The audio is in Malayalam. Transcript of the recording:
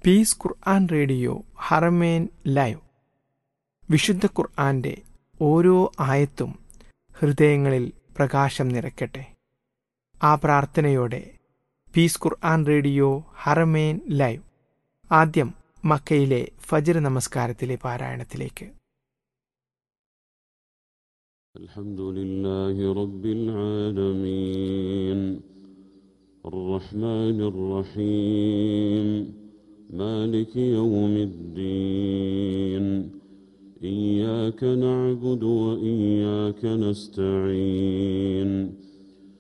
പീസ് ഖുർആൻ റേഡിയോ ഹറമേൻ ലൈവ് വിശുദ്ധ ഖുർആന്റെ ഓരോ ആയത്തും ഹൃദയങ്ങളിൽ പ്രകാശം നിറയ്ക്കട്ടെ ആ പ്രാർത്ഥനയോടെ പീസ് ഖുർആൻ റേഡിയോ ഹറമേൻ ലൈവ് ആദ്യം മക്കയിലെ ഫജർ നമസ്കാരത്തിലെ പാരായണത്തിലേക്ക് الحمد لله رب العالمين الرحمن الرحيم مالك يوم الدين إياك نعبد وإياك نستعين